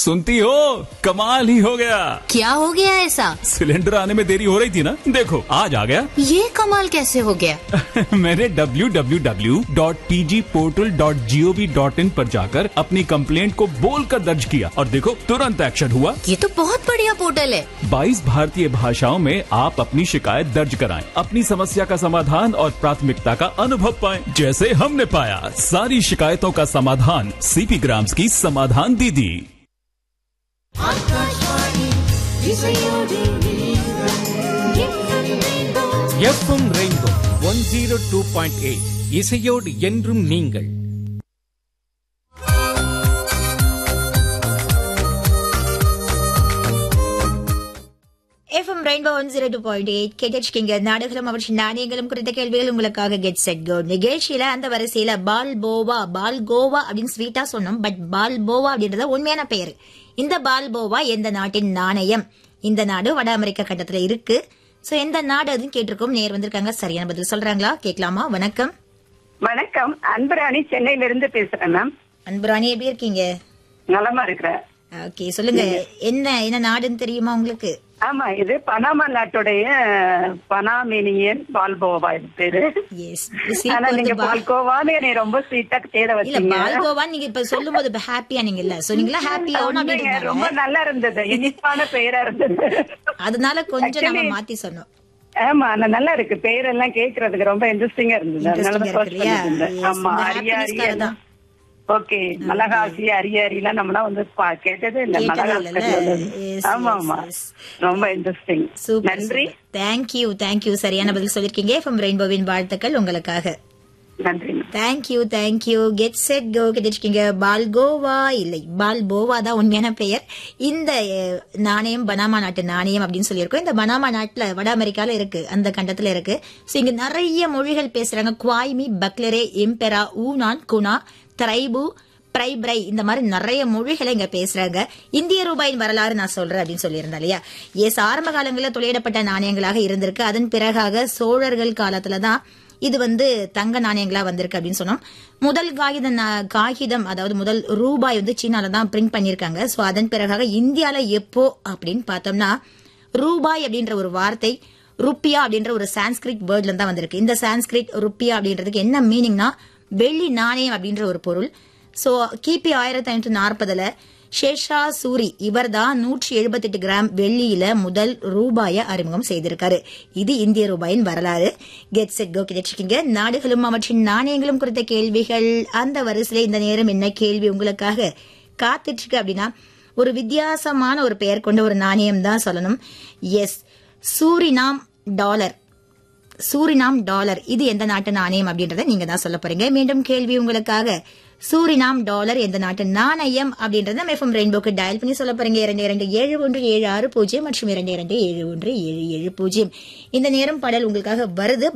सुनती हो कमाल ही हो गया क्या हो गया ऐसा सिलेंडर आने में देरी हो रही थी ना देखो आज आ गया ये कमाल कैसे हो गया मैंने www.pgportal.gov.in पर जाकर अपनी कंप्लेंट को बोलकर दर्ज किया और देखो तुरंत एक्शन हुआ ये तो बहुत बढ़िया पोर्टल है 22 भारतीय भाषाओं में आप अपनी शिकायत दर्ज कराएं, अपनी समस्या का समाधान और प्राथमिकता का अनुभव पाएं, जैसे हमने पाया सारी शिकायतों का समाधान सीपी ग्राम्स की समाधान दीदी FM rainbow one zero two point eight இசையோடு என்றும் நீங்கள் FM rainbow one zero two point eight கேட்டிருக்கீங்க நாடுகளும் அவற்றின் நாணயங்களும் குறித்த கேள்விகள் உங்களுக்காக கெட் செட் கோ நிகழ்ச்சியில அந்த வரிசையில பால் போவா பால் கோவா அப்படின்னு ஸ்வீட்டா சொன்னோம் பட் பால் போவா அப்படின்றது உண்மையான பெயர் இந்த பால் போவா எந்த நாட்டின் நாணயம் இந்த நாடு வட அமெரிக்க கட்டத்துல இருக்கு சோ எந்த நாடு அதுன்னு கேட்டிருக்கோம் நேர் வந்திருக்காங்க சரியான பதில் சொல்றாங்களா கேட்கலாமா வணக்கம் வணக்கம் அன்பராணி சென்னையில இருந்து பேசுறேன் மேம் அன்புராணி எப்படி இருக்கீங்க நலமா இருக்கிறேன் ஓகே சொல்லுங்க என்ன என்ன நாடுன்னு தெரியுமா உங்களுக்கு ஆமா இது பனாமா நாட்டுடைய பனாமினியன் பால்போவா இது பேரு எஸ் ஆனா நீங்க பால்கோவான்னு என்னை ரொம்ப ஸ்வீட்டா தேட இல்ல வச்சீங்க பால்கோவா நீங்க இப்ப சொல்லும் போது இப்ப ஹாப்பியா நீங்க இல்ல சொன்னீங்களா ஹாப்பி உண்மைங்க, ரொம்ப நல்லா இருந்தது இனிப்பான பெயரா இருந்தது அதனால கொஞ்சம் நம்ம Actually- மாத்தி சொன்னோம் ஆமா ஆனா நல்லா இருக்கு பெயரெல்லாம் கேட்கறதுக்கு ரொம்ப இன்ட்ரெஸ்டிங்கா இருந்தது அதனால Interesting-ஆ தான் இருக்கு first இல்லையா? பண்ணிருந்தேன். Yes, ஆமா இந்த அரியாரி happiness-க்காக எல்லாம் தான். ஓகே மலகாசி அரியாரி எல்லாம் நம்மளாம் வந்து பா- கேட்டதே இல்ல கேட்டதே மலகாசி இல்லல்ல? Yes, ஆமா yes, ஆமா yes. ரொம்ப இன்ட்ரெஸ்டிங் சூப்பர் நன்றி தேங்க்யூ தேங்க்யூ சரியான பதில் சொல்லிருக்கீங்க எஃப்எம் ரெயின்போவின் வாழ்த்துக்கள் உங்களுக்காக நன்றி thank you thank you get set go கிடைச்சிருக்கீங்க பால்கோவா இல்லை பால்போவா தான் உண்மையான பெயர் இந்த அஹ், நாணயம் பனாமா நாட்டு நாணயம் அப்படின்னு சொல்லியிருக்கோம் இந்த பனாமா நாட்டுல வட அமெரிக்கால இருக்கு அந்த கண்டத்துல இருக்கு சோ இங்க நிறைய மொழிகள் பேசுறாங்க குவாய்மி பக்லரே எம்பெரா ஊனான் குனா த்ரைபு பிரைப்ரை இந்த மாதிரி நிறைய மொழிகளை இங்க பேசுறாங்க இந்திய ரூபாயின் வரலாறு நான் சொல்றேன் அப்படின்னு சொல்லியிருந்தேன் இல்லையா எஸ் ஆரம்ப காலங்களில் துளையிடப்பட்ட நாணயங்களாக இருந்திருக்கு அதன் பிறகாக சோழர்கள் காலத்துல தான் இது வந்து தங்க நாணயங்களா வந்திருக்கு அப்படின்னு சொன்னோம் முதல் காகித நா- காகிதம் அதாவது முதல் ரூபாய் வந்து சீனால தான் பிரிண்ட் பண்ணிருக்காங்க சோ அதன் பிறகாக இந்தியால எப்போ அப்படின்னு பார்த்தோம்னா ரூபாய் அப்படின்ற ஒரு வார்த்தை ருப்பியா அப்படின்ற ஒரு சான்ஸ்கிரிட் வேர்ட்ல தான் வந்திருக்கு இந்த சான்ஸ்கிரிட் ருப்பியா அப்படின்றதுக்கு என்ன மீனிங்னா வெள்ளி நாணயம் அப்படின்ற ஒரு பொருள் சோ கிபி ஆயிரத்தி ஐநூத்தி நாற்பதுல ஷேஷா சூரி இவர் தான் நூற்றி எழுபத்தெட்டு கிராம் வெள்ளியில முதல் ரூபாய அறிமுகம் செய்திருக்காரு இது இந்திய ரூபாயின் வரலாறு கெட் செட் கோ கிடைச்சிருக்கீங்க நாடுகளும் அவற்றின் நாணயங்களும் குறித்த கேள்விகள் அந்த வரிசையில இந்த நேரம் என்ன கேள்வி உங்களுக்காக காத்துட்டு இருக்கு அப்படின்னா ஒரு வித்தியாசமான ஒரு பெயர் கொண்ட ஒரு நாணயம் தான் சொல்லணும் yes Suriname dollar Suriname dollar இது எந்த நாட்டு நாணயம் அப்படின்றத நீங்க தான் சொல்ல போறீங்க மீண்டும் கேள்வி உங்களுக்காக சூரினாம் டாலர் எந்த நாட்டு நாணயம் அப்படின்றத எஃப்எம் ரெயின்போக்கு டயல் பண்ணி சொல்ல போறீங்க இரண்டு இரண்டு ஏழு ஒன்று ஏழு ஆறு பூஜ்ஜியம் மற்றும் இரண்டு இரண்டு ஏழு ஒன்று ஏழு ஏழு பூஜ்ஜியம் இந்த நேரம் பாடல் உங்களுக்காக வருது